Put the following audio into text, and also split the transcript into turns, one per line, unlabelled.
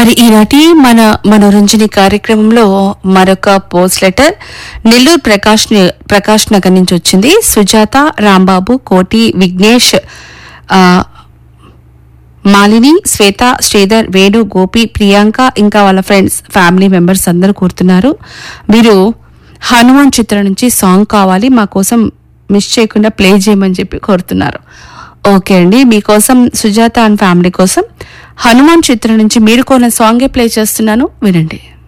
మరి ఈనాటి మన మనోరంజని కార్యక్రమంలో మరొక పోస్ట్ లెటర్ నెల్లూరు ప్రకాష్ ని- ప్రకాష్ నగర్ నుంచి వచ్చింది సుజాత రాంబాబు కోటి విఘ్నేష్ ఆ, మాలిని శ్వేత శ్రీధర్ వేణు గోపి ప్రియాంక ఇంకా వాళ్ళ ఫ్రెండ్స్ ఫ్యామిలీ మెంబర్స్ అందరూ కూరుతున్నారు మీరు హనుమాన్ చిత్రం నుంచి సాంగ్ కావాలి మా కోసం మిస్ చేయకుండా ప్లే చేయమని చెప్పి కోరుతున్నారు ఓకే అండి మీకోసం సుజాత అండ్ ఫ్యామిలీ కోసం హనుమాన్ చిత్రం నుంచి మీరు కొన్న సాంగే ప్లే చేస్తున్నాను వినండి